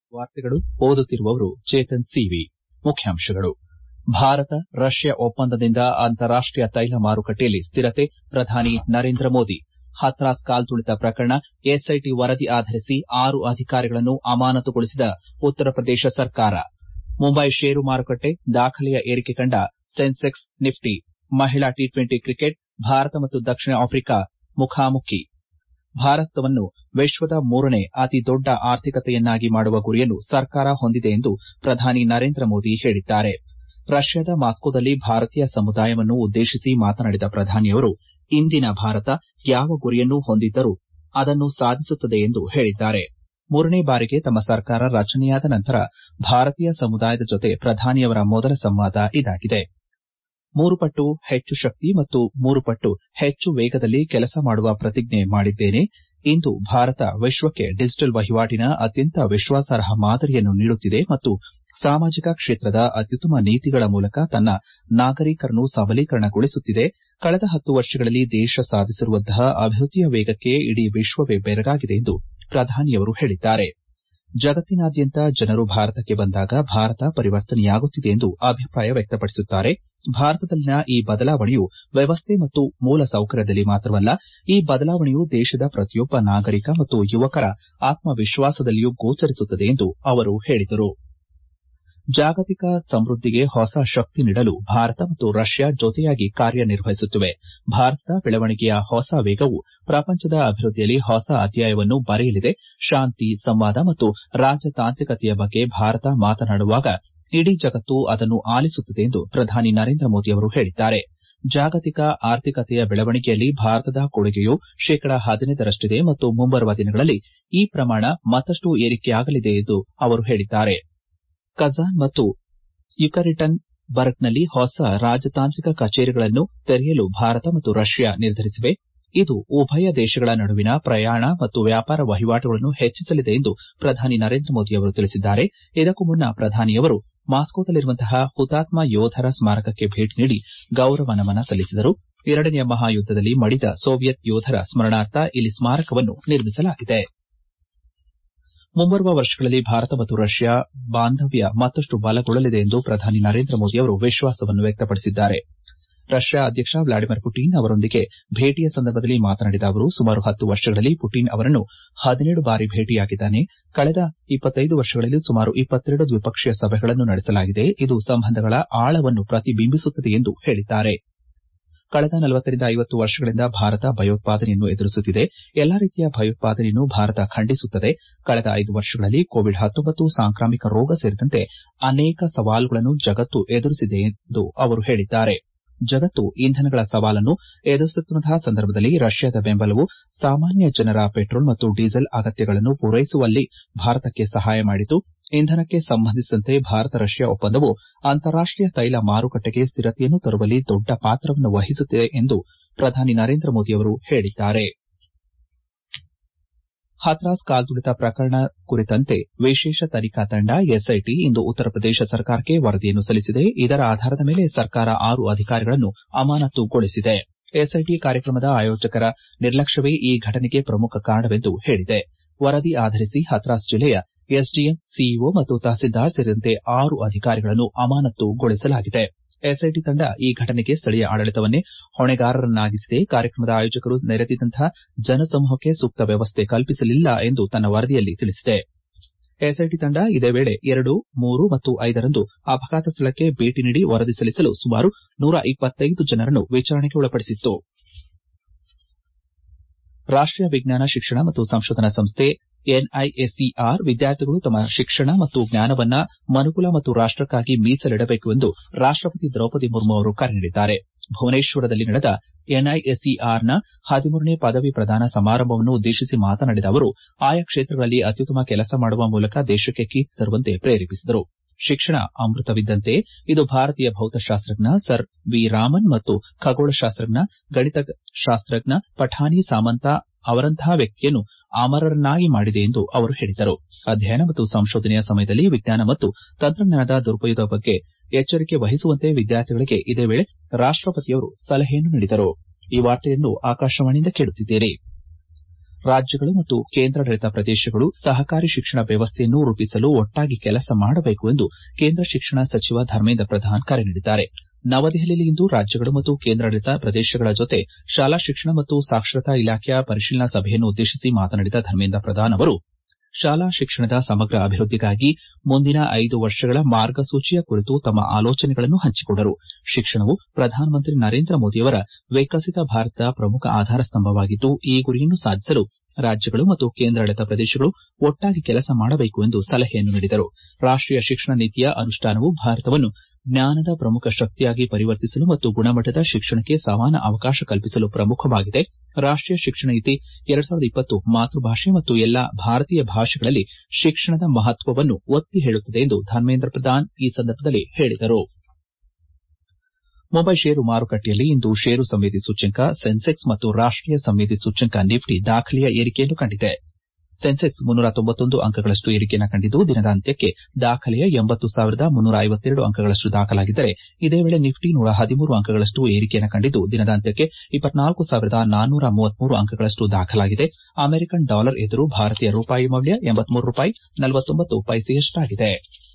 ವಾರ್ತೆಗಳು ಓದುತ್ತಿರುವವರು ಚೇತನ್ ಸಿವಿ ಮುಖ್ಯಾಂಶಗಳು ಭಾರತ ರಷ್ಯಾ ಒಪ್ಪಂದದಿಂದ ಅಂತಾರಾಷ್ಟೀಯ ತೈಲ ಮಾರುಕಟ್ಟೆಯಲ್ಲಿ ಸ್ಥಿರತೆ ಪ್ರಧಾನಿ ನರೇಂದ್ರ ಮೋದಿ ಹಥ್ರಾಸ್ ಕಾಲ್ತುಳಿತ ಪ್ರಕರಣ ಎಸ್ಐಟಿ ವರದಿ ಆಧರಿಸಿ ಆರು ಅಧಿಕಾರಿಗಳನ್ನು ಅಮಾನತುಗೊಳಿಸಿದ ಉತ್ತರ ಪ್ರದೇಶ ಸರ್ಕಾರ ಮುಂಬೈ ಷೇರು ಮಾರುಕಟ್ಟೆ ದಾಖಲೆಯ ಏರಿಕೆ ಕಂಡ ಸೆನ್ಸೆಕ್ಸ್ ನಿಫ್ಟಿ ಮಹಿಳಾ ಟಿ ಟ್ವೆಂಟಿ ಕ್ರಿಕೆಟ್ ಭಾರತ ಮತ್ತು ದಕ್ಷಿಣ ಆಫ್ರಿಕಾ ಮುಖಾಮುಖಿ ಭಾರತವನ್ನು ವಿಶ್ವದ ಮೂರನೇ ಅತಿ ದೊಡ್ಡ ಆರ್ಥಿಕತೆಯನ್ನಾಗಿ ಮಾಡುವ ಗುರಿಯನ್ನು ಸರ್ಕಾರ ಹೊಂದಿದೆ ಎಂದು ಪ್ರಧಾನಿ ನರೇಂದ್ರ ಮೋದಿ ಹೇಳಿದ್ದಾರೆ ರಷ್ಯಾದ ಮಾಸ್ಕೋದಲ್ಲಿ ಭಾರತೀಯ ಸಮುದಾಯವನ್ನು ಉದ್ದೇಶಿಸಿ ಮಾತನಾಡಿದ ಪ್ರಧಾನಿಯವರು ಇಂದಿನ ಭಾರತ ಯಾವ ಗುರಿಯನ್ನು ಹೊಂದಿದ್ದರೂ ಅದನ್ನು ಸಾಧಿಸುತ್ತದೆ ಎಂದು ಹೇಳಿದ್ದಾರೆ ಮೂರನೇ ಬಾರಿಗೆ ತಮ್ಮ ಸರ್ಕಾರ ರಚನೆಯಾದ ನಂತರ ಭಾರತೀಯ ಸಮುದಾಯದ ಜೊತೆ ಪ್ರಧಾನಿಯವರ ಮೊದಲ ಸಂವಾದ ಇದಾಗಿದೆ ಮೂರು ಪಟ್ಟು ಹೆಚ್ಚು ಶಕ್ತಿ ಮತ್ತು ಮೂರು ಪಟ್ಟು ಹೆಚ್ಚು ವೇಗದಲ್ಲಿ ಕೆಲಸ ಮಾಡುವ ಪ್ರತಿಜ್ಞೆ ಮಾಡಿದ್ದೇನೆ ಇಂದು ಭಾರತ ವಿಶ್ವಕ್ಕೆ ಡಿಜಿಟಲ್ ವಹಿವಾಟಿನ ಅತ್ಯಂತ ವಿಶ್ವಾಸಾರ್ಹ ಮಾದರಿಯನ್ನು ನೀಡುತ್ತಿದೆ ಮತ್ತು ಸಾಮಾಜಿಕ ಕ್ಷೇತ್ರದ ಅತ್ಯುತ್ತಮ ನೀತಿಗಳ ಮೂಲಕ ತನ್ನ ನಾಗರಿಕರನ್ನು ಸಬಲೀಕರಣಗೊಳಿಸುತ್ತಿದೆ ಕಳೆದ ಹತ್ತು ವರ್ಷಗಳಲ್ಲಿ ದೇಶ ಸಾಧಿಸಿರುವಂತಹ ಅಭಿವೃದ್ದಿಯ ವೇಗಕ್ಕೆ ಇಡೀ ವಿಶ್ವವೇ ಬೆರಗಾಗಿದೆ ಎಂದು ಪ್ರಧಾನಿಯವರು ಹೇಳಿದ್ದಾರೆ ಜಗತ್ತಿನಾದ್ಯಂತ ಜನರು ಭಾರತಕ್ಕೆ ಬಂದಾಗ ಭಾರತ ಪರಿವರ್ತನೆಯಾಗುತ್ತಿದೆ ಎಂದು ಅಭಿಪ್ರಾಯ ವ್ಯಕ್ತಪಡಿಸುತ್ತಾರೆ ಭಾರತದಲ್ಲಿನ ಈ ಬದಲಾವಣೆಯು ವ್ಯವಸ್ಥೆ ಮತ್ತು ಮೂಲಸೌಕರ್ಯದಲ್ಲಿ ಮಾತ್ರವಲ್ಲ ಈ ಬದಲಾವಣೆಯು ದೇಶದ ಪ್ರತಿಯೊಬ್ಬ ನಾಗರಿಕ ಮತ್ತು ಯುವಕರ ಆತ್ಮವಿಶ್ವಾಸದಲ್ಲಿಯೂ ಗೋಚರಿಸುತ್ತದೆ ಎಂದು ಅವರು ಹೇಳಿದರು ಜಾಗತಿಕ ಸಮೃದ್ದಿಗೆ ಹೊಸ ಶಕ್ತಿ ನೀಡಲು ಭಾರತ ಮತ್ತು ರಷ್ಯಾ ಜೊತೆಯಾಗಿ ಕಾರ್ಯನಿರ್ವಹಿಸುತ್ತಿವೆ ಭಾರತದ ಬೆಳವಣಿಗೆಯ ಹೊಸ ವೇಗವು ಪ್ರಪಂಚದ ಅಭಿವೃದ್ದಿಯಲ್ಲಿ ಹೊಸ ಅಧ್ಯಾಯವನ್ನು ಬರೆಯಲಿದೆ ಶಾಂತಿ ಸಂವಾದ ಮತ್ತು ರಾಜತಾಂತ್ರಿಕತೆಯ ಬಗ್ಗೆ ಭಾರತ ಮಾತನಾಡುವಾಗ ಇಡೀ ಜಗತ್ತು ಅದನ್ನು ಆಲಿಸುತ್ತದೆ ಎಂದು ಪ್ರಧಾನಿ ನರೇಂದ್ರ ಮೋದಿ ಅವರು ಹೇಳಿದ್ದಾರೆ ಜಾಗತಿಕ ಆರ್ಥಿಕತೆಯ ಬೆಳವಣಿಗೆಯಲ್ಲಿ ಭಾರತದ ಕೊಡುಗೆಯು ಶೇಕಡ ಹದಿನೈದರಷ್ಟಿದೆ ಮತ್ತು ಮುಂಬರುವ ದಿನಗಳಲ್ಲಿ ಈ ಪ್ರಮಾಣ ಮತ್ತಷ್ಟು ಏರಿಕೆಯಾಗಲಿದೆ ಎಂದು ಅವರು ಹೇಳಿದ್ದಾರೆ ಕಜಾನ್ ಮತ್ತು ಯುಕರಿಟನ್ ಬರ್ಗ್ನಲ್ಲಿ ಹೊಸ ರಾಜತಾಂತ್ರಿಕ ಕಚೇರಿಗಳನ್ನು ತೆರೆಯಲು ಭಾರತ ಮತ್ತು ರಷ್ಯಾ ನಿರ್ಧರಿಸಿವೆ ಇದು ಉಭಯ ದೇಶಗಳ ನಡುವಿನ ಪ್ರಯಾಣ ಮತ್ತು ವ್ಯಾಪಾರ ವಹಿವಾಟುಗಳನ್ನು ಹೆಚ್ಚಿಸಲಿದೆ ಎಂದು ಪ್ರಧಾನಿ ನರೇಂದ್ರ ಮೋದಿ ಅವರು ತಿಳಿಸಿದ್ದಾರೆ ಇದಕ್ಕೂ ಮುನ್ನ ಪ್ರಧಾನಿಯವರು ಮಾಸ್ಕೋದಲ್ಲಿರುವಂತಹ ಹುತಾತ್ಮ ಯೋಧರ ಸ್ಮಾರಕಕ್ಕೆ ಭೇಟಿ ನೀಡಿ ಗೌರವ ನಮನ ಸಲ್ಲಿಸಿದರು ಎರಡನೆಯ ಮಹಾಯುದ್ದದಲ್ಲಿ ಮಡಿದ ಸೋವಿಯತ್ ಯೋಧರ ಸ್ಮರಣಾರ್ಥ ಇಲ್ಲಿ ಸ್ಮಾರಕವನ್ನು ನಿರ್ಮಿಸಲಾಗಿದೆ ಮುಂಬರುವ ವರ್ಷಗಳಲ್ಲಿ ಭಾರತ ಮತ್ತು ರಷ್ಯಾ ಬಾಂಧವ್ಯ ಮತ್ತಷ್ಟು ಬಲಗೊಳ್ಳಲಿದೆ ಎಂದು ಪ್ರಧಾನಿ ನರೇಂದ್ರ ಮೋದಿ ಅವರು ವಿಶ್ವಾಸವನ್ನು ವ್ಯಕ್ತಪಡಿಸಿದ್ದಾರೆ ರಷ್ಯಾ ಅಧ್ಯಕ್ಷ ವ್ಲಾಡಿಮಿರ್ ಪುಟಿನ್ ಅವರೊಂದಿಗೆ ಭೇಟಿಯ ಸಂದರ್ಭದಲ್ಲಿ ಮಾತನಾಡಿದ ಅವರು ಸುಮಾರು ಹತ್ತು ವರ್ಷಗಳಲ್ಲಿ ಪುಟಿನ್ ಅವರನ್ನು ಹದಿನೇಳು ಬಾರಿ ಭೇಟಿಯಾಗಿದ್ದಾನೆ ಕಳೆದ ಇಪ್ಪತ್ತೈದು ವರ್ಷಗಳಲ್ಲಿ ಸುಮಾರು ಇಪ್ಪತ್ತೆರಡು ದ್ವಿಪಕ್ಷೀಯ ಸಭೆಗಳನ್ನು ನಡೆಸಲಾಗಿದೆ ಇದು ಸಂಬಂಧಗಳ ಆಳವನ್ನು ಪ್ರತಿಬಿಂಬಿಸುತ್ತದೆ ಎಂದು ಹೇಳಿದ್ದಾರೆ ಕಳೆದ ನಲವತ್ತರಿಂದ ಐವತ್ತು ವರ್ಷಗಳಿಂದ ಭಾರತ ಭಯೋತ್ಪಾದನೆಯನ್ನು ಎದುರಿಸುತ್ತಿದೆ ಎಲ್ಲಾ ರೀತಿಯ ಭಯೋತ್ಪಾದನೆಯನ್ನು ಭಾರತ ಖಂಡಿಸುತ್ತದೆ ಕಳೆದ ಐದು ವರ್ಷಗಳಲ್ಲಿ ಕೋವಿಡ್ ಹತ್ತೊಂಬತ್ತು ಸಾಂಕ್ರಾಮಿಕ ರೋಗ ಸೇರಿದಂತೆ ಅನೇಕ ಸವಾಲುಗಳನ್ನು ಜಗತ್ತು ಎದುರಿಸಿದೆ ಎಂದು ಅವರು ಹೇಳಿದ್ದಾರೆ ಜಗತ್ತು ಇಂಧನಗಳ ಸವಾಲನ್ನು ಎದುರಿಸುತ್ತಿರುವಂತಹ ಸಂದರ್ಭದಲ್ಲಿ ರಷ್ಯಾದ ಬೆಂಬಲವು ಸಾಮಾನ್ಯ ಜನರ ಪೆಟ್ರೋಲ್ ಮತ್ತು ಡೀಸೆಲ್ ಅಗತ್ಯಗಳನ್ನು ಪೂರೈಸುವಲ್ಲಿ ಭಾರತಕ್ಕೆ ಸಹಾಯ ಮಾಡಿತು ಇಂಧನಕ್ಕೆ ಸಂಬಂಧಿಸಿದಂತೆ ಭಾರತ ರಷ್ಯಾ ಒಪ್ಪಂದವು ಅಂತಾರಾಷ್ಟೀಯ ತೈಲ ಮಾರುಕಟ್ಟೆಗೆ ಸ್ಥಿರತೆಯನ್ನು ತರುವಲ್ಲಿ ದೊಡ್ಡ ಪಾತ್ರವನ್ನು ವಹಿಸುತ್ತಿದೆ ಎಂದು ಪ್ರಧಾನಿ ನರೇಂದ್ರ ಮೋದಿ ಅವರು ಹೇಳಿದ್ದಾರೆ ಹಥ್ರಾಸ್ ಕಾಲ್ತುಳಿತ ಪ್ರಕರಣ ಕುರಿತಂತೆ ವಿಶೇಷ ತನಿಖಾ ತಂಡ ಎಸ್ಐಟಿ ಇಂದು ಉತ್ತರ ಪ್ರದೇಶ ಸರ್ಕಾರಕ್ಕೆ ವರದಿಯನ್ನು ಸಲ್ಲಿಸಿದೆ ಇದರ ಆಧಾರದ ಮೇಲೆ ಸರ್ಕಾರ ಆರು ಅಧಿಕಾರಿಗಳನ್ನು ಅಮಾನತುಗೊಳಿಸಿದೆ ಎಸ್ಐಟಿ ಕಾರ್ಯಕ್ರಮದ ಆಯೋಜಕರ ನಿರ್ಲಕ್ಷ್ಯವೇ ಈ ಘಟನೆಗೆ ಪ್ರಮುಖ ಕಾರಣವೆಂದು ಹೇಳಿದೆ ವರದಿ ಆಧರಿಸಿ ಹಥ್ರಾಸ್ ಜಿಲ್ಲೆಯ ಎಸ್ಡಿಎಂ ಸಿಇಒ ಮತ್ತು ತಹಸೀಲ್ದಾರ್ ಸೇರಿದಂತೆ ಆರು ಅಧಿಕಾರಿಗಳನ್ನು ಅಮಾನತುಗೊಳಿಸಲಾಗಿದೆ ಎಸ್ಐಟಿ ತಂಡ ಈ ಘಟನೆಗೆ ಸ್ಥಳೀಯ ಆಡಳಿತವನ್ನೇ ಹೊಣೆಗಾರರನ್ನಾಗಿಸಿದೆ ಕಾರ್ಯಕ್ರಮದ ಆಯೋಜಕರು ನೆರೆದಿದ್ದಂತಹ ಜನಸಮೂಹಕ್ಕೆ ಸೂಕ್ತ ವ್ಯವಸ್ಥೆ ಕಲ್ಪಿಸಲಿಲ್ಲ ಎಂದು ತನ್ನ ವರದಿಯಲ್ಲಿ ತಿಳಿಸಿದೆ ಎಸ್ಐಟಿ ತಂಡ ಇದೇ ವೇಳೆ ಎರಡು ಮೂರು ಮತ್ತು ಐದರಂದು ಅಪಘಾತ ಸ್ಥಳಕ್ಕೆ ಭೇಟಿ ನೀಡಿ ವರದಿ ಸಲ್ಲಿಸಲು ಸುಮಾರು ನೂರ ಇಪ್ಪತ್ತೈದು ಜನರನ್ನು ವಿಚಾರಣೆಗೆ ಒಳಪಡಿಸಿತ್ತು ರಾಷ್ಟೀಯ ವಿಜ್ಞಾನ ಶಿಕ್ಷಣ ಮತ್ತು ಸಂಶೋಧನಾ ಸಂಸ್ಥೆ ಎನ್ಐಎಸ್ಇಆರ್ ವಿದ್ಯಾರ್ಥಿಗಳು ತಮ್ಮ ಶಿಕ್ಷಣ ಮತ್ತು ಜ್ಞಾನವನ್ನ ಮನುಕುಲ ಮತ್ತು ರಾಷ್ಟಕ್ಕಾಗಿ ಮೀಸಲಿಡಬೇಕು ಎಂದು ರಾಷ್ಟಪತಿ ದ್ರೌಪದಿ ಮುರ್ಮು ಅವರು ಕರೆ ನೀಡಿದ್ದಾರೆ ಭುವನೇಶ್ವರದಲ್ಲಿ ನಡೆದ ಎನ್ಐಎಸ್ಇಆರ್ನ ಹದಿಮೂರನೇ ಪದವಿ ಪ್ರದಾನ ಸಮಾರಂಭವನ್ನು ಉದ್ದೇಶಿಸಿ ಮಾತನಾಡಿದ ಅವರು ಆಯಾ ಕ್ಷೇತ್ರಗಳಲ್ಲಿ ಅತ್ಯುತ್ತಮ ಕೆಲಸ ಮಾಡುವ ಮೂಲಕ ದೇಶಕ್ಕೆ ಕೀರ್ತಿ ತರುವಂತೆ ಪ್ರೇರೇಪಿಸಿದರು ಶಿಕ್ಷಣ ಅಮೃತವಿದ್ದಂತೆ ಇದು ಭಾರತೀಯ ಭೌತಶಾಸ್ತ್ರಜ್ಞ ಸರ್ ವಿ ರಾಮನ್ ಮತ್ತು ಖಗೋಳಶಾಸ್ತ್ರಜ್ಞ ಗಣಿತಶಾಸ್ತ್ರಜ್ಞ ಪಠಾಣಿ ಸಾಮಂತ ಅವರಂತಹ ವ್ಯಕ್ತಿಯನ್ನು ಅಮರರನ್ನಾಗಿ ಮಾಡಿದೆ ಎಂದು ಅವರು ಹೇಳಿದರು ಅಧ್ಯಯನ ಮತ್ತು ಸಂಶೋಧನೆಯ ಸಮಯದಲ್ಲಿ ವಿಜ್ಞಾನ ಮತ್ತು ತಂತ್ರಜ್ಞಾನದ ದುರುಪಯೋಗದ ಬಗ್ಗೆ ಎಚ್ಚರಿಕೆ ವಹಿಸುವಂತೆ ವಿದ್ಯಾರ್ಥಿಗಳಿಗೆ ಇದೇ ವೇಳೆ ರಾಷ್ಟಪತಿಯವರು ಸಲಹೆಯನ್ನು ನೀಡಿದರು ಈ ವಾರ್ತೆಯನ್ನು ಆಕಾಶವಾಣಿಯಿಂದ ಕೇಳುತ್ತಿದ್ದೀರಿ ರಾಜ್ಯಗಳು ಮತ್ತು ಕೇಂದ್ರಾಡಳಿತ ಪ್ರದೇಶಗಳು ಸಹಕಾರಿ ಶಿಕ್ಷಣ ವ್ಯವಸ್ಥೆಯನ್ನು ರೂಪಿಸಲು ಒಟ್ಟಾಗಿ ಕೆಲಸ ಮಾಡಬೇಕು ಎಂದು ಕೇಂದ್ರ ಶಿಕ್ಷಣ ಸಚಿವ ಧರ್ಮೇಂದ್ರ ಪ್ರಧಾನ್ ಕರೆ ನೀಡಿದ್ದಾರೆ ನವದೆಹಲಿಯಲ್ಲಿಂದು ರಾಜ್ಯಗಳು ಮತ್ತು ಕೇಂದ್ರಾಡಳಿತ ಪ್ರದೇಶಗಳ ಜೊತೆ ಶಾಲಾ ಶಿಕ್ಷಣ ಮತ್ತು ಸಾಕ್ಷರತಾ ಇಲಾಖೆಯ ಪರಿಶೀಲನಾ ಸಭೆಯನ್ನು ಉದ್ದೇಶಿಸಿ ಮಾತನಾಡಿದ ಧರ್ಮೇಂದ್ರ ಪ್ರಧಾನ್ ಅವರು ಶಾಲಾ ಶಿಕ್ಷಣದ ಸಮಗ್ರ ಅಭಿವೃದ್ದಿಗಾಗಿ ಮುಂದಿನ ಐದು ವರ್ಷಗಳ ಮಾರ್ಗಸೂಚಿಯ ಕುರಿತು ತಮ್ಮ ಆಲೋಚನೆಗಳನ್ನು ಹಂಚಿಕೊಂಡರು ಶಿಕ್ಷಣವು ಪ್ರಧಾನಮಂತ್ರಿ ನರೇಂದ್ರ ಮೋದಿಯವರ ವಿಕಸಿತ ಭಾರತದ ಪ್ರಮುಖ ಆಧಾರ ಸ್ತಂಭವಾಗಿದ್ದು ಈ ಗುರಿಯನ್ನು ಸಾಧಿಸಲು ರಾಜ್ಯಗಳು ಮತ್ತು ಕೇಂದ್ರಾಡಳಿತ ಪ್ರದೇಶಗಳು ಒಟ್ಟಾಗಿ ಕೆಲಸ ಮಾಡಬೇಕು ಎಂದು ಸಲಹೆಯನ್ನು ನೀಡಿದರು ರಾಷ್ಟೀಯ ಶಿಕ್ಷಣ ನೀತಿಯ ಅನುಷ್ಠಾನವು ಭಾರತವನ್ನು ಜ್ಞಾನದ ಪ್ರಮುಖ ಶಕ್ತಿಯಾಗಿ ಪರಿವರ್ತಿಸಲು ಮತ್ತು ಗುಣಮಟ್ಟದ ಶಿಕ್ಷಣಕ್ಕೆ ಸಮಾನ ಅವಕಾಶ ಕಲ್ಪಿಸಲು ಪ್ರಮುಖವಾಗಿದೆ ರಾಷ್ಟೀಯ ಶಿಕ್ಷಣ ನೀತಿ ಮಾತೃಭಾಷೆ ಮತ್ತು ಎಲ್ಲಾ ಭಾರತೀಯ ಭಾಷೆಗಳಲ್ಲಿ ಶಿಕ್ಷಣದ ಮಹತ್ವವನ್ನು ಒತ್ತಿ ಹೇಳುತ್ತದೆ ಎಂದು ಧರ್ಮೇಂದ್ರ ಪ್ರಧಾನ್ ಈ ಸಂದರ್ಭದಲ್ಲಿ ಹೇಳಿದರು ಮುಂಬೈ ಷೇರು ಮಾರುಕಟ್ಟೆಯಲ್ಲಿ ಇಂದು ಷೇರು ಸಂವೇದಿ ಸೂಚ್ಯಂಕ ಸೆನ್ಸೆಕ್ಸ್ ಮತ್ತು ರಾಷ್ಟೀಯ ಸಂವೇದಿ ಸೂಚ್ಯಂಕ ನಿಫ್ಟಿ ದಾಖಲೆಯ ಏರಿಕೆಯನ್ನು ಕಂಡಿದೆ ಸೆನ್ಸೆಕ್ಸ್ ಮುನ್ನೂರ ತೊಂಬತ್ತೊಂದು ಅಂಕಗಳಷ್ಟು ಏರಿಕೆಯನ್ನು ಕಂಡಿದ್ದು ದಿನದ ಅಂತ್ಯಕ್ಕೆ ದಾಖಲೆಯ ಎಂಬತ್ತು ಸಾವಿರದ ಮುನ್ನೂರ ಐವತ್ತೆರಡು ಅಂಕಗಳಷ್ಟು ದಾಖಲಾಗಿದ್ದರೆ ಇದೇ ವೇಳೆ ನಿಫ್ಟಿ ನೂರ ಹದಿಮೂರು ಅಂಕಗಳಷ್ಟು ಏರಿಕೆಯನ್ನು ಕಂಡಿದ್ದು ದಿನದ ಅಂತ್ಯಕ್ಕೆ ಇಪ್ಪತ್ನಾಲ್ಕು ಸಾವಿರದ ನಾನ್ನೂರ ಮೂವತ್ಮೂರು ಅಂಕಗಳಷ್ಟು ದಾಖಲಾಗಿದೆ ಅಮೆರಿಕನ್ ಡಾಲರ್ ಎದುರು ಭಾರತೀಯ ರೂಪಾಯಿ ಮೌಲ್ಯ ಎಂಬತ್ಮೂರು ರೂಪಾಯಿ ನಲವತ್ತೊಂಬತ್ತು ಪೈಸೆಯಷ್ಟಾಗಿದೆ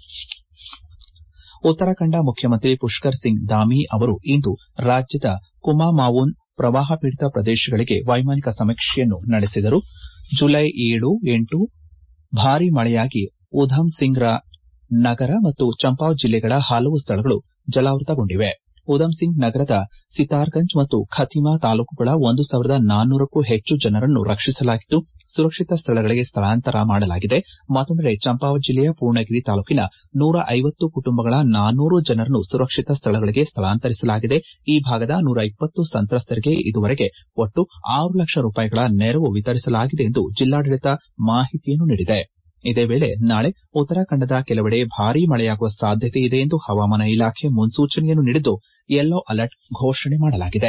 ಉತ್ತರಾಖಂಡ ಮುಖ್ಯಮಂತ್ರಿ ಪುಷ್ಕರ್ ಸಿಂಗ್ ಧಾಮಿ ಅವರು ಇಂದು ರಾಜ್ಯದ ಕುಮಾಮಾವುನ್ ಪ್ರವಾಹ ಪೀಡಿತ ಪ್ರದೇಶಗಳಿಗೆ ವೈಮಾನಿಕ ಸಮೀಕ್ಷೆಯನ್ನು ನಡೆಸಿದರು ಜುಲೈ ಏಳು ಎಂಟು ಭಾರೀ ಮಳೆಯಾಗಿ ಉಧಮ್ ಸಿಂಗ್ರ ನಗರ ಮತ್ತು ಚಂಪಾವ್ ಜಿಲ್ಲೆಗಳ ಹಲವು ಸ್ಥಳಗಳು ಜಲಾವೃತಗೊಂಡಿವೆ ಉಧಮ್ ಸಿಂಗ್ ನಗರದ ಸಿತಾರ್ಗಂಜ್ ಮತ್ತು ಖತಿಮಾ ತಾಲೂಕುಗಳ ಒಂದು ಸಾವಿರದ ನಾನ್ನೂರಕ್ಕೂ ಹೆಚ್ಚು ಜನರನ್ನು ರಕ್ಷಿಸಲಾಗಿದ್ದು ಸುರಕ್ಷಿತ ಸ್ಥಳಗಳಿಗೆ ಸ್ಥಳಾಂತರ ಮಾಡಲಾಗಿದೆ ಮತ್ತೊಂದೆಡೆ ಚಂಪಾವತ್ ಜಿಲ್ಲೆಯ ಪೂರ್ಣಗಿರಿ ತಾಲೂಕಿನ ನೂರ ಐವತ್ತು ಕುಟುಂಬಗಳ ನಾನ್ನೂರು ಜನರನ್ನು ಸುರಕ್ಷಿತ ಸ್ಥಳಗಳಿಗೆ ಸ್ಥಳಾಂತರಿಸಲಾಗಿದೆ ಈ ಭಾಗದ ನೂರ ಇಪ್ಪತ್ತು ಸಂತ್ರಸ್ತರಿಗೆ ಇದುವರೆಗೆ ಒಟ್ಟು ಆರು ಲಕ್ಷ ರೂಪಾಯಿಗಳ ನೆರವು ವಿತರಿಸಲಾಗಿದೆ ಎಂದು ಜಿಲ್ಲಾಡಳಿತ ಮಾಹಿತಿಯನ್ನು ನೀಡಿದೆ ಇದೇ ವೇಳೆ ನಾಳೆ ಉತ್ತರಾಖಂಡದ ಕೆಲವೆಡೆ ಭಾರೀ ಮಳೆಯಾಗುವ ಸಾಧ್ಯತೆ ಇದೆ ಎಂದು ಹವಾಮಾನ ಇಲಾಖೆ ಮುನ್ಸೂಚನೆಯನ್ನು ನೀಡಿದ್ದು ಯೆಲ್ಲೋ ಅಲರ್ಟ್ ಘೋಷಣೆ ಮಾಡಲಾಗಿದೆ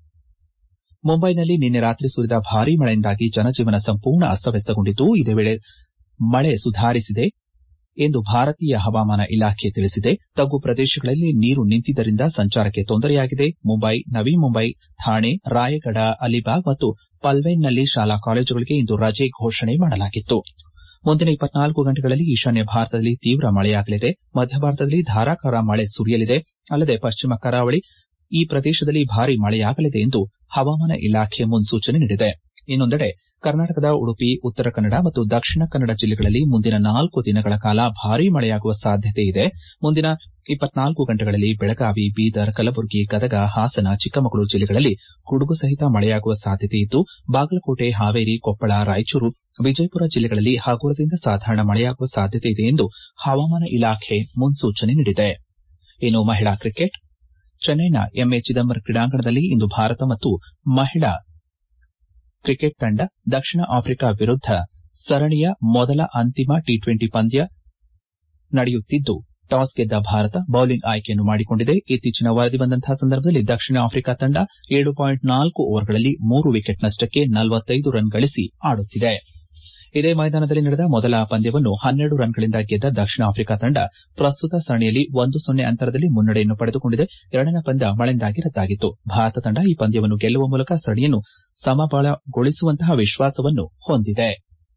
ಮುಂಬೈನಲ್ಲಿ ನಿನ್ನೆ ರಾತ್ರಿ ಸುರಿದ ಭಾರೀ ಮಳೆಯಿಂದಾಗಿ ಜನಜೀವನ ಸಂಪೂರ್ಣ ಅಸ್ತವ್ಯಸ್ತಗೊಂಡಿದ್ದು ಇದೇ ವೇಳೆ ಮಳೆ ಸುಧಾರಿಸಿದೆ ಎಂದು ಭಾರತೀಯ ಹವಾಮಾನ ಇಲಾಖೆ ತಿಳಿಸಿದೆ ತಗ್ಗು ಪ್ರದೇಶಗಳಲ್ಲಿ ನೀರು ನಿಂತಿದ್ದರಿಂದ ಸಂಚಾರಕ್ಕೆ ತೊಂದರೆಯಾಗಿದೆ ಮುಂಬೈ ನವಿ ಮುಂಬೈ ಥಾಣೆ ರಾಯಗಢ ಅಲಿಬಾಗ್ ಮತ್ತು ಪಲ್ವೇನ್ನಲ್ಲಿ ಶಾಲಾ ಕಾಲೇಜುಗಳಿಗೆ ಇಂದು ರಜೆ ಘೋಷಣೆ ಮಾಡಲಾಗಿತ್ತು ಮುಂದಿನ ಇಪ್ಪತ್ನಾಲ್ಕು ಗಂಟೆಗಳಲ್ಲಿ ಈಶಾನ್ಯ ಭಾರತದಲ್ಲಿ ತೀವ್ರ ಮಳೆಯಾಗಲಿದೆ ಮಧ್ಯ ಭಾರತದಲ್ಲಿ ಧಾರಾಕಾರ ಮಳೆ ಸುರಿಯಲಿದೆ ಅಲ್ಲದೆ ಪಶ್ಚಿಮ ಕರಾವಳಿ ಈ ಪ್ರದೇಶದಲ್ಲಿ ಭಾರೀ ಮಳೆಯಾಗಲಿದೆ ಎಂದು ಹವಾಮಾನ ಇಲಾಖೆ ಮುನ್ಸೂಚನೆ ನೀಡಿದೆ ಇನ್ನೊಂದೆಡೆ ಕರ್ನಾಟಕದ ಉಡುಪಿ ಉತ್ತರ ಕನ್ನಡ ಮತ್ತು ದಕ್ಷಿಣ ಕನ್ನಡ ಜಿಲ್ಲೆಗಳಲ್ಲಿ ಮುಂದಿನ ನಾಲ್ಕು ದಿನಗಳ ಕಾಲ ಭಾರೀ ಮಳೆಯಾಗುವ ಸಾಧ್ಯತೆ ಇದೆ ಮುಂದಿನ ಇಪ್ಪತ್ನಾಲ್ಕು ಗಂಟೆಗಳಲ್ಲಿ ಬೆಳಗಾವಿ ಬೀದರ್ ಕಲಬುರಗಿ ಗದಗ ಹಾಸನ ಚಿಕ್ಕಮಗಳೂರು ಜಿಲ್ಲೆಗಳಲ್ಲಿ ಗುಡುಗು ಸಹಿತ ಮಳೆಯಾಗುವ ಸಾಧ್ಯತೆ ಇದ್ದು ಬಾಗಲಕೋಟೆ ಹಾವೇರಿ ಕೊಪ್ಪಳ ರಾಯಚೂರು ವಿಜಯಪುರ ಜಿಲ್ಲೆಗಳಲ್ಲಿ ಹಗುರದಿಂದ ಸಾಧಾರಣ ಮಳೆಯಾಗುವ ಸಾಧ್ಯತೆ ಇದೆ ಎಂದು ಹವಾಮಾನ ಇಲಾಖೆ ಮುನ್ಸೂಚನೆ ನೀಡಿದೆ ಇನ್ನು ಮಹಿಳಾ ಕ್ರಿಕೆಟ್ ಚೆನ್ನೈನ ಎಂಎ ಚಿದಂಬರಂ ಕ್ರೀಡಾಂಗಣದಲ್ಲಿ ಇಂದು ಭಾರತ ಮತ್ತು ಮಹಿಳಾ ಕ್ರಿಕೆಟ್ ತಂಡ ದಕ್ಷಿಣ ಆಫ್ರಿಕಾ ವಿರುದ್ದ ಸರಣಿಯ ಮೊದಲ ಅಂತಿಮ ಟಿ ಟ್ವೆಂಟಿ ಪಂದ್ಯ ನಡೆಯುತ್ತಿದ್ದು ಟಾಸ್ ಗೆದ್ದ ಭಾರತ ಬೌಲಿಂಗ್ ಆಯ್ಕೆಯನ್ನು ಮಾಡಿಕೊಂಡಿದೆ ಇತ್ತೀಚಿನ ವರದಿ ಬಂದಂತಹ ಸಂದರ್ಭದಲ್ಲಿ ದಕ್ಷಿಣ ಆಫ್ರಿಕಾ ತಂಡ ಏಳು ಪಾಯಿಂಟ್ ನಾಲ್ಕು ಓವರ್ಗಳಲ್ಲಿ ಮೂರು ವಿಕೆಟ್ ನಷ್ಟಕ್ಕೆ ನಲವತ್ತೈದು ರನ್ ಗಳಿಸಿ ಆಡುತ್ತಿದೆ ಇದೇ ಮೈದಾನದಲ್ಲಿ ನಡೆದ ಮೊದಲ ಪಂದ್ಯವನ್ನು ಹನ್ನೆರಡು ರನ್ಗಳಿಂದ ಗೆದ್ದ ದಕ್ಷಿಣ ಆಫ್ರಿಕಾ ತಂಡ ಪ್ರಸ್ತುತ ಸರಣಿಯಲ್ಲಿ ಒಂದು ಸೊನ್ನೆ ಅಂತರದಲ್ಲಿ ಮುನ್ನಡೆಯನ್ನು ಪಡೆದುಕೊಂಡಿದೆ ಎರಡನೇ ಪಂದ್ಯ ಮಳೆಯಿಂದಾಗಿ ರದ್ದಾಗಿತ್ತು ಭಾರತ ತಂಡ ಈ ಪಂದ್ಯವನ್ನು ಗೆಲ್ಲುವ ಮೂಲಕ ಸರಣಿಯನ್ನು ಸಮಬಲಗೊಳಿಸುವಂತಹ ವಿಶ್ವಾಸವನ್ನು ಹೊಂದಿದೆ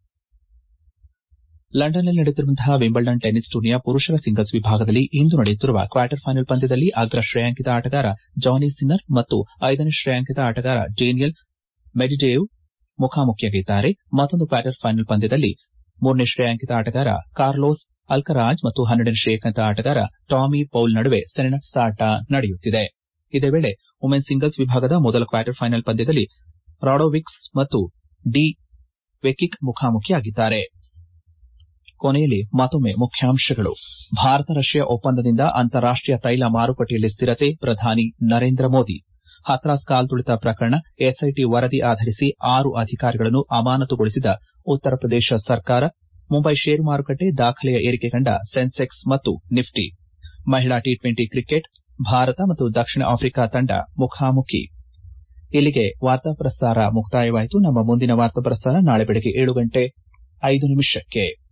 ಲಂಡನ್ನಲ್ಲಿ ನಡೆಯುತ್ತಿರುವಂತಹ ವಿಂಬಲ್ಡನ್ ಟೆನ್ನಿಸ್ ಟೂರ್ನಿಯ ಪುರುಷರ ಸಿಂಗಲ್ಸ್ ವಿಭಾಗದಲ್ಲಿ ಇಂದು ನಡೆಯುತ್ತಿರುವ ಕ್ವಾರ್ಟರ್ ಫೈನಲ್ ಪಂದ್ಯದಲ್ಲಿ ಅಗ್ರ ಶ್ರೇಯಾಂಕಿತ ಆಟಗಾರ ಜಾನಿ ಸಿನ್ನರ್ ಮತ್ತು ಐದನೇ ಶ್ರೇಯಾಂಕಿತ ಆಟಗಾರ ಡೇನಿಯಲ್ ಮೆಡಿಡೇವ್ ಮುಖಾಮುಖಿಯಾಗಿದ್ದಾರೆ ಮತ್ತೊಂದು ಕ್ವಾರ್ಟರ್ ಫೈನಲ್ ಪಂದ್ಯದಲ್ಲಿ ಮೂರನೇ ಶ್ರೇಯಾಂಕಿತ ಆಟಗಾರ ಕಾರ್ಲೋಸ್ ಅಲ್ಕರಾಜ್ ಮತ್ತು ಹನ್ನೆರಡನೇ ಶ್ರೇಯಾಂಕಿತ ಆಟಗಾರ ಟಾಮಿ ಪೌಲ್ ನಡುವೆ ಸೆಣಸಾಟ ನಡೆಯುತ್ತಿದೆ ಇದೇ ವೇಳೆ ವುಮೆನ್ಸ್ ಸಿಂಗಲ್ಸ್ ವಿಭಾಗದ ಮೊದಲ ಕ್ವಾರ್ಟರ್ ಫೈನಲ್ ಪಂದ್ಯದಲ್ಲಿ ರಾಡೋವಿಕ್ಸ್ ಮತ್ತು ಡಿ ವೆಕಿಕ್ ಮುಖಾಮುಖಿಯಾಗಿದ್ದಾರೆ ಕೊನೆಯಲ್ಲಿ ಮತ್ತೊಮ್ಮೆ ಮುಖ್ಯಾಂಶಗಳು ಭಾರತ ರಷ್ಯಾ ಒಪ್ಪಂದದಿಂದ ಅಂತಾರಾಷ್ಟೀಯ ತೈಲ ಮಾರುಕಟ್ಟೆಯಲ್ಲಿ ಸ್ಥಿರತೆ ಪ್ರಧಾನಿ ನರೇಂದ್ರ ಮೋದಿ ಹಥ್ರಾಸ್ ಕಾಲ್ತುಳಿತ ಪ್ರಕರಣ ಎಸ್ಐಟಿ ವರದಿ ಆಧರಿಸಿ ಆರು ಅಧಿಕಾರಿಗಳನ್ನು ಅಮಾನತುಗೊಳಿಸಿದ ಉತ್ತರ ಪ್ರದೇಶ ಸರ್ಕಾರ ಮುಂಬೈ ಷೇರು ಮಾರುಕಟ್ಟೆ ದಾಖಲೆಯ ಏರಿಕೆ ಕಂಡ ಸೆನ್ಸೆಕ್ಸ್ ಮತ್ತು ನಿಫ್ಟಿ ಮಹಿಳಾ ಟಿ ಟ್ವೆಂಟಿ ಕ್ರಿಕೆಟ್ ಭಾರತ ಮತ್ತು ದಕ್ಷಿಣ ಆಫ್ರಿಕಾ ತಂಡ ಮುಖಾಮುಖಿ ಇಲ್ಲಿಗೆ ವಾರ್ತಾ ಪ್ರಸಾರ ಮುಕ್ತಾಯವಾಯಿತು ನಮ್ಮ ಮುಂದಿನ ವಾರ್ತಾ ಪ್ರಸಾರ ನಾಳೆ ಬೆಳಗ್ಗೆ ಏಳು ಗಂಟೆ ಐದು ನಿಮಿಷಕ್ಕೆ